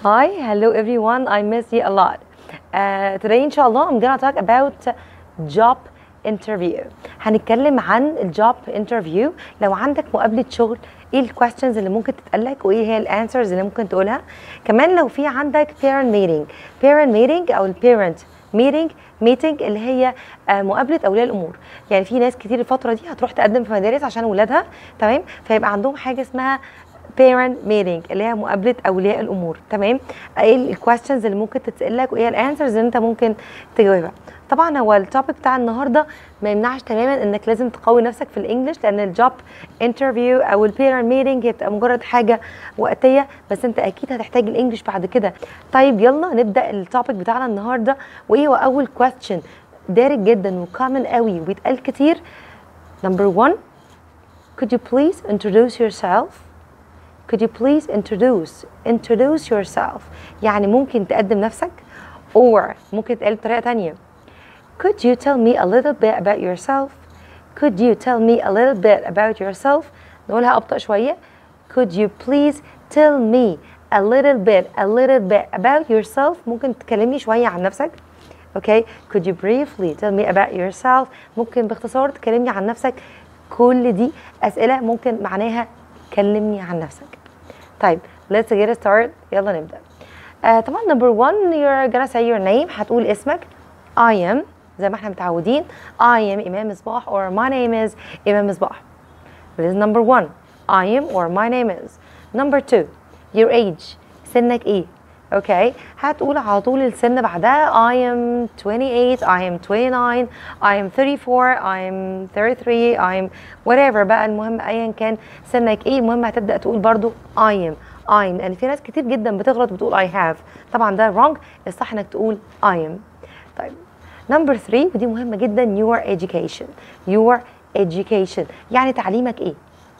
Hi, hello everyone. I miss you a lot. Uh, today, inshallah, I'm gonna talk about job interview. هنتكلم عن الجوب انترفيو لو عندك مقابلة شغل ايه الكويستشنز اللي ممكن تتقالك وايه هي الانسرز اللي ممكن تقولها كمان لو في عندك parent meeting parent meeting او البيرنت meeting meeting اللي هي آه، مقابله اولياء الامور يعني في ناس كتير الفتره دي هتروح تقدم في مدارس عشان ولادها تمام فيبقى عندهم حاجه اسمها parent meeting اللي هي مقابله اولياء الامور تمام ايه الكويستشنز اللي ممكن تتسالك وايه الانسرز اللي انت ممكن تجاوبها طبعا هو التوبيك بتاع النهارده ما يمنعش تماما انك لازم تقوي نفسك في الانجليش لان الجوب انترفيو او البيرنت ميتنج هي بتبقى مجرد حاجه وقتيه بس انت اكيد هتحتاج الانجليش بعد كده طيب يلا نبدا التوبيك بتاعنا النهارده وايه هو اول كويستشن دارج جدا وكومن قوي وبيتقال كتير نمبر 1 could you please introduce yourself could you please introduce introduce yourself يعني ممكن تقدم نفسك or ممكن تقال بطريقه تانية could you tell me a little bit about yourself could you tell me a little bit about yourself نقولها ابطا شويه could you please tell me a little bit a little bit about yourself ممكن تكلمني شويه عن نفسك اوكي could you briefly tell me about yourself ممكن باختصار تكلمني عن نفسك كل دي اسئله ممكن معناها كلمني عن نفسك طيب let's get started يلا نبدا آه طبعا number one you're gonna say your name هتقول اسمك I am زي ما احنا متعودين I am إمام مصباح or my name is إمام مصباح This is number one I am or my name is number two your age سنك ايه اوكي هتقول على طول السن بعدها I am 28 I am 29 I am 34 I am 33 I am whatever بقى المهم ايا كان سنك ايه المهم هتبدا تقول برضو I am I am لان في ناس كتير جدا بتغلط بتقول I have طبعا ده wrong الصح انك تقول I am طيب نمبر 3 ودي مهمه جدا your education your education يعني تعليمك ايه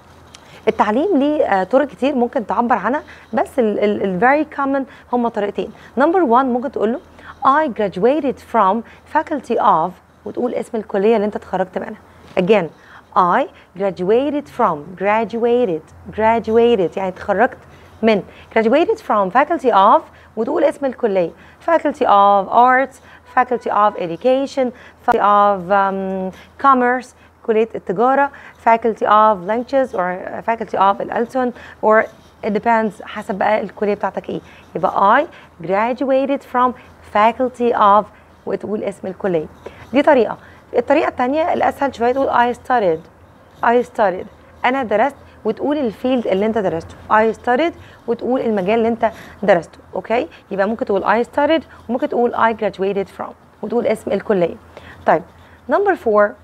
التعليم ليه آه، طرق كتير ممكن تعبر عنها بس ال very common هم طريقتين نمبر 1 ممكن تقول له I graduated from faculty of وتقول اسم الكلية اللي انت اتخرجت منها again I graduated from graduated graduated يعني اتخرجت من graduated from faculty of وتقول اسم الكلية faculty of arts faculty of education faculty of um, commerce كلية التجارة faculty of languages or faculty of الألسن or it depends حسب بقى الكلية بتاعتك ايه يبقى I graduated from faculty of وتقول اسم الكلية دي طريقة الطريقة التانية الأسهل شوية تقول I studied I studied أنا درست وتقول الفيلد اللي انت درسته I studied وتقول المجال اللي انت درسته اوكي يبقى ممكن تقول I studied وممكن تقول I graduated from وتقول اسم الكلية طيب نمبر 4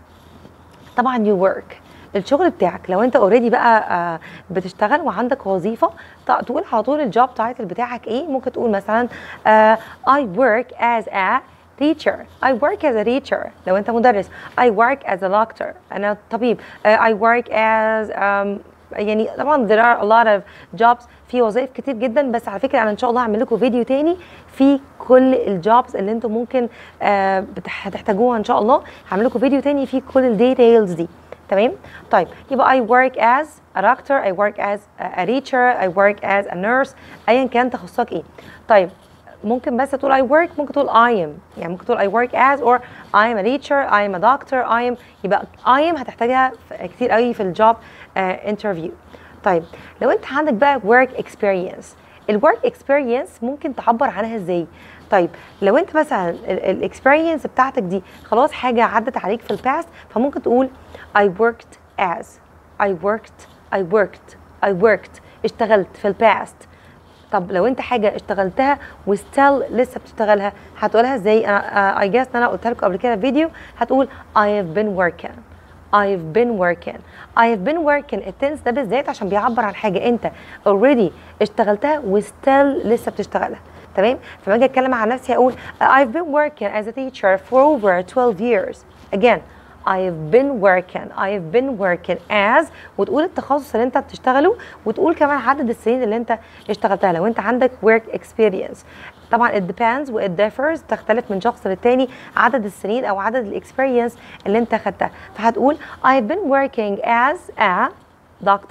طبعا يو ورك الشغل بتاعك لو انت اوريدي بقى آه، بتشتغل وعندك وظيفه ت- تقول على طول الجوب تايتل بتاعك ايه ممكن تقول مثلا آه، I work as a teacher I work as a teacher لو انت مدرس I work as a doctor انا طبيب آه، I work as um, يعني طبعا there are a lot of jobs في وظائف كتير جدا بس على فكره انا ان شاء الله هعمل لكم فيديو تاني في كل الجوبز اللي انتم ممكن آه، بتح- هتحتاجوها ان شاء الله هعمل لكم فيديو تاني فيه كل الديتيلز دي تمام طيب يبقى I work as a doctor I work as a teacher I work as a nurse ايا كان تخصصك ايه طيب ممكن بس تقول I work ممكن تقول I am يعني ممكن تقول I work as or I am a teacher I am a doctor I am يبقى I am هتحتاجها في- كتير قوي في الجوب انترفيو طيب لو انت عندك بقى work experience الورك اكسبيرينس ممكن تعبر عنها ازاي طيب لو انت مثلا الاكسبيرينس بتاعتك دي خلاص حاجه عدت عليك في الباست فممكن تقول I worked as I worked I worked I worked اشتغلت في الباست طب لو انت حاجه اشتغلتها وستيل لسه بتشتغلها هتقولها ازاي انا اي جاس ان انا قلت لكم قبل كده في فيديو هتقول I have been working I've been working I've been working التنس ده بالذات عشان بيعبر عن حاجه انت already اشتغلتها وستيل لسه بتشتغلها تمام فلما اجي اتكلم عن نفسي هقول I've been working as a teacher for over 12 years again I've been working I've been working as وتقول التخصص اللي انت بتشتغله وتقول كمان عدد السنين اللي انت اشتغلتها لو انت عندك work experience طبعا it depends و it differs تختلف من شخص للتاني عدد السنين او عدد الاكسبيرينس اللي انت خدتها فهتقول I've been working as a doctor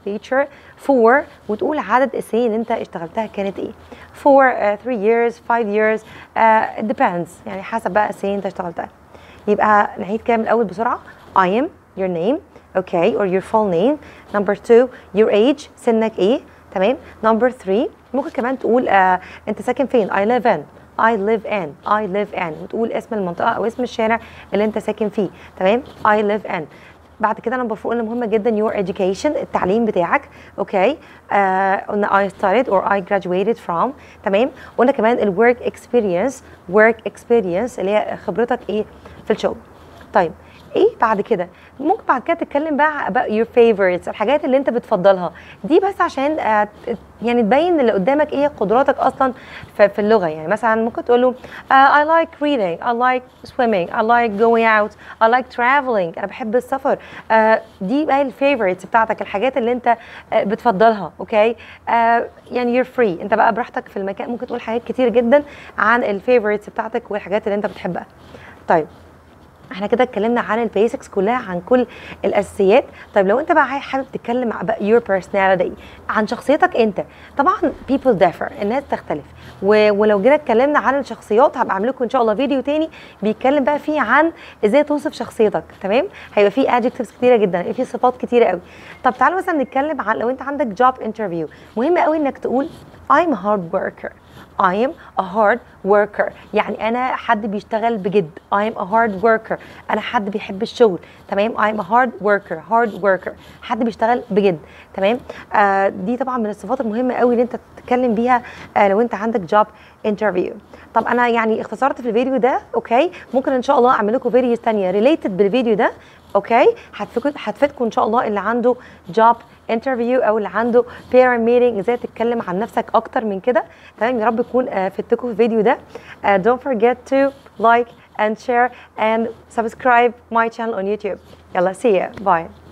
teacher for وتقول عدد السنين اللي انت اشتغلتها كانت ايه for uh, 3 years 5 years uh, it depends يعني حسب بقى السنين انت اشتغلتها يبقى نعيد كده من الاول بسرعه I am your name okay or your full name number two your age سنك ايه تمام number three ممكن كمان تقول آه انت ساكن فين I live in I live in I live in وتقول اسم المنطقة أو اسم الشارع اللي أنت ساكن فيه تمام I live in بعد كده نمبر فور قلنا مهمة جدا your education التعليم بتاعك اوكي آه قلنا I studied or I graduated from تمام قلنا كمان ال work experience work experience اللي هي خبرتك ايه في الشغل طيب ايه بعد كده ممكن بعد كده تتكلم بقى about your favorites الحاجات اللي انت بتفضلها دي بس عشان آه يعني تبين اللي قدامك ايه قدراتك اصلا في, في اللغه يعني مثلا ممكن تقول له uh, I like reading I like swimming I like going out I like traveling انا بحب السفر uh, دي بقى الفيفوريتس بتاعتك الحاجات اللي انت uh, بتفضلها اوكي okay? uh, يعني you're free انت بقى براحتك في المكان ممكن تقول حاجات كتير جدا عن الفيفوريتس بتاعتك والحاجات اللي انت بتحبها طيب احنا كده اتكلمنا عن البيسكس كلها عن كل الاساسيات طيب لو انت بقى حابب تتكلم عن your personality عن شخصيتك انت طبعا people differ الناس تختلف و... ولو جينا اتكلمنا عن الشخصيات هبقى اعمل لكم ان شاء الله فيديو تاني بيتكلم بقى فيه عن ازاي توصف شخصيتك تمام هيبقى فيه adjectives كتيره جدا هيبقى فيه صفات كتيره قوي طب تعالوا مثلا نتكلم عن لو انت عندك job interview مهم قوي انك تقول I'm a hard worker I am a hard worker يعني أنا حد بيشتغل بجد I am a hard worker أنا حد بيحب الشغل تمام I am a hard worker hard worker حد بيشتغل بجد تمام آه دي طبعا من الصفات المهمة قوي اللي أنت تتكلم بيها آه لو أنت عندك job interview طب أنا يعني اختصرت في الفيديو ده أوكي ممكن إن شاء الله أعمل لكم فيديوز تانية related بالفيديو ده اوكي هتفيدكم هتفيدكم ان شاء الله اللي عنده جوب انترفيو او اللي عنده بيرنت ميتنج ازاي تتكلم عن نفسك اكتر من كده تمام يا رب يكون uh, فدتكم في الفيديو ده uh, don't forget to like and share and subscribe my channel on YouTube يلا see you bye